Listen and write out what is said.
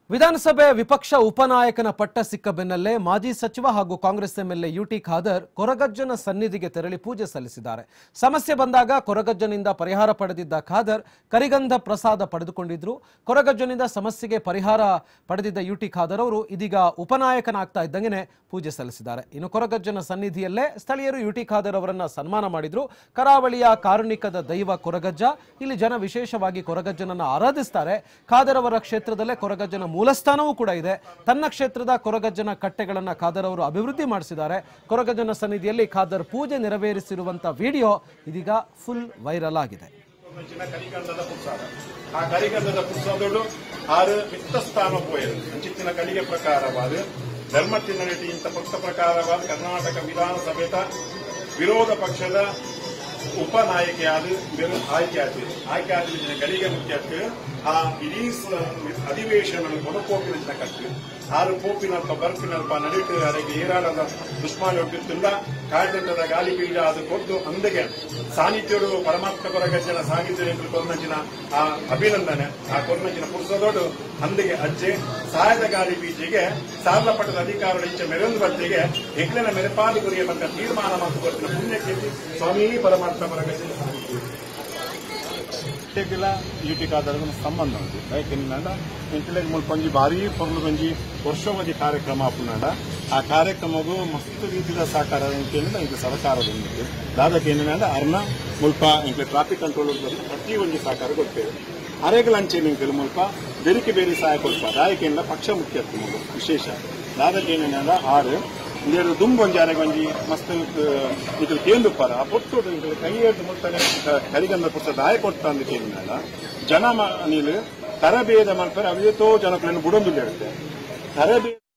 ವಿಧಾನಸಭೆ ವಿಪಕ್ಷ ಉಪನಾಯಕನ ಪಟ್ಟ ಸಿಕ್ಕ ಬೆನ್ನಲ್ಲೇ ಮಾಜಿ ಸಚಿವ ಹಾಗೂ ಕಾಂಗ್ರೆಸ್ ಎಂಎಲ್ಎ ಯುಟಿ ಖಾದರ್ ಕೊರಗಜ್ಜನ ಸನ್ನಿಧಿಗೆ ತೆರಳಿ ಪೂಜೆ ಸಲ್ಲಿಸಿದ್ದಾರೆ ಸಮಸ್ಯೆ ಬಂದಾಗ ಕೊರಗಜ್ಜನಿಂದ ಪರಿಹಾರ ಪಡೆದಿದ್ದ ಖಾದರ್ ಕರಿಗಂಧ ಪ್ರಸಾದ ಪಡೆದುಕೊಂಡಿದ್ರು ಕೊರಗಜ್ಜನಿಂದ ಸಮಸ್ಯೆಗೆ ಪರಿಹಾರ ಪಡೆದಿದ್ದ ಯುಟಿ ಖಾದರ್ ಅವರು ಇದೀಗ ಉಪನಾಯಕನಾಗ್ತಾ ಇದ್ದಂಗೆನೆ ಪೂಜೆ ಸಲ್ಲಿಸಿದ್ದಾರೆ ಇನ್ನು ಕೊರಗಜ್ಜನ ಸನ್ನಿಧಿಯಲ್ಲೇ ಸ್ಥಳೀಯರು ಯುಟಿ ಖಾದರ್ ಅವರನ್ನ ಸನ್ಮಾನ ಮಾಡಿದ್ರು ಕರಾವಳಿಯ ಕಾರುಣಿಕದ ದೈವ ಕೊರಗಜ್ಜ ಇಲ್ಲಿ ಜನ ವಿಶೇಷವಾಗಿ ಕೊರಗಜ್ಜನನ್ನ ಆರಾಧಿಸ್ತಾರೆ ಖಾದರ್ ಅವರ ಕ್ಷೇತ್ರದಲ್ಲೇ ಕೊರಗಜ್ಜನ ಮೂಲಸ್ಥಾನವೂ ಕೂಡ ಇದೆ ತನ್ನ ಕ್ಷೇತ್ರದ ಕೊರಗಜ್ಜನ ಕಟ್ಟೆಗಳನ್ನ ಖಾದರ್ ಅವರು ಅಭಿವೃದ್ಧಿ ಮಾಡಿಸಿದ್ದಾರೆ ಕೊರಗಜ್ಜನ ಸನ್ನಿಧಿಯಲ್ಲಿ ಖಾದರ್ ಪೂಜೆ ನೆರವೇರಿಸಿರುವಂತ ವಿಡಿಯೋ ಇದೀಗ ಫುಲ್ ವೈರಲ್ ಆಗಿದೆ ಅಂಚಿನ ಕಲಿಗಂಧದ ಪುತ್ಸಾದ ಆ ಕಲಿಗಂಧದ ಪುತ್ಸದೊಡು ಆರು ಮಿತ್ತಸ್ಥಾನ ಪೋಯರು ಅಂಚಿತ್ತಿನ ಕಲಿಗೆ ಪ್ರಕಾರವಾದ ಧರ್ಮತ್ತಿನ ರೀತಿ ಇಂಥ ಪಕ್ಷ ಪ್ರಕಾರವಾದ ಕರ್ನಾಟಕ ವಿಧಾನಸಭೆದ ವಿರೋಧ ಪಕ್ಷದ ಉಪನಾಯಕಿಯಾದ ಬೇರೆ ಆಯ್ಕೆ ಆಯ್ತು ಆಯ್ಕೆ ಆದ ಕಲಿಗೆ ಮುಖ್ಯಕ್ಕೆ ಆ ಇಡೀ ಸ- ಅಧಿವೇಶನ ಕೊಡಪೋಪಿನ ಕಟ್ಟು ಆರು ಪೋಪಿನಲ್ಪ ಬರ್ಪಿನಲ್ಪ ನಡಿಟ್ಟು ಅದಕ್ಕೆ ಏರಾಳದ ದುಷ್ಮಾನೊಟ್ಟಿಲ್ಲ ಕಾಯ್ದೆಟ್ಟದ ಗಾಳಿ ಬೀಜ ಅದು ಕೊಟ್ಟು ಅಂದಗೆ ಸಾನ್ನಿಧ್ಯೋಡು ಪರಮಾತ್ಮ ಕೊರಗಜ್ಜನ ಸಾನ್ನಿಧ್ಯ ಎಂದು ಕೊರ್ನಂಚಿನ ಆ ಅಭಿನಂದನೆ ಆ ಕೊರ್ನಂಚಿನ ಪುರುಷದೋಡು ಅಂದಿಗೆ ಅಜ್ಜೆ ಸಾಯದ ಗಾಳಿ ಬೀಜಿಗೆ ಸಾಲ ಪಟ್ಟದ ಅಧಿಕಾರ ಇಂಚೆ ಮೆರೊಂದು ಬತ್ತಿಗೆ ಹೆಗ್ಲಿನ ಮೆರಪಾದಿ ಗುರಿಯ ಬಂದ ತೀರ್ಮಾನ ಮತ್ತು ಗೊತ್ತಿನ ಪುಣ್ಯಕ್ಕೆ ಸ್ವಾಮಿ ಪರಮಾತ್ಮ ಕೊರಗಜ್ಜನ ಸಾನ್ನಿಧ್ಯ ಟೆಕ್ಲ ಈಟಿಗಾದರ ಸಂಬಂಧ ಉಂಟು ಯಾಕೆಂದ ಇಂಟಲೆಗ್ ಮುಲ್ಪ ಒಂಜಿ ಭಾರಿ ಪೊರ್ಲು ಒಂಜಿ ವರ್ಷೋವಧಿ ಕಾರ್ಯಕ್ರಮ ಆಪುನಾಡ ಆ ಕಾರ್ಯಕ್ರಮಗೂ ಮಸ್ತ್ ರೀತಿಯ ಸಹಕಾರ ಇಂಕೇನಿಂದ ಇದು ಸರ್ಕಾರದ ಉಂಟು ದಾದಕ್ಕೆ ಏನೇನಂದ ಅರ್ನ ಮುಲ್ಪ ಇಂಕ ಟ್ರಾಫಿಕ್ ಕಂಟ್ರೋಲ್ ಪ್ರತಿ ಒಂಜಿ ಸಹಕಾರ ಕೊಡ್ತೇವೆ ಅರೆಗಳ ಅಂಚೆನ ಇಂಕಲ್ ಮುಲ್ಪ ಬೆರಿಕೆ ಬೇರೆ ಸಹಾಯ ಕೊಡ್ಪ ದಾಯಕೆಯಿಂದ ಪಕ್ಷ ಮುಖ್ಯತ್ವ ಮುಗು ವಿಶೇಷ ದಾದಕ್ಕೆ ಏನೇನಂದ ಆರು ಇಂದೇರು ದುಂಬು ಒಂಜಿ ಅರೆಗೆ ಒಂಜಿ ಮಸ್ತ್ ಇದು ಕೇಂದುಪ್ಪರ ಆ ಪೊಟ್ಟು ಕೈ ಹಿಡಿದು ಮುಟ್ಟಾನೆ ಕರಿಗಂಧ ಪುಟ್ಟ ದಾಯ ಕೊಟ್ಟ ಅಂತ ಕೇಳಿದಾಗ ಜನ ನೀನು ತರಬೇದ ಮಾಡ್ತಾರೆ ಅವಿಯತೋ ಜನಗಳನ್ನು ಬುಡೊಂದು ಹೇಳುತ್ತೆ ತರಬೇದ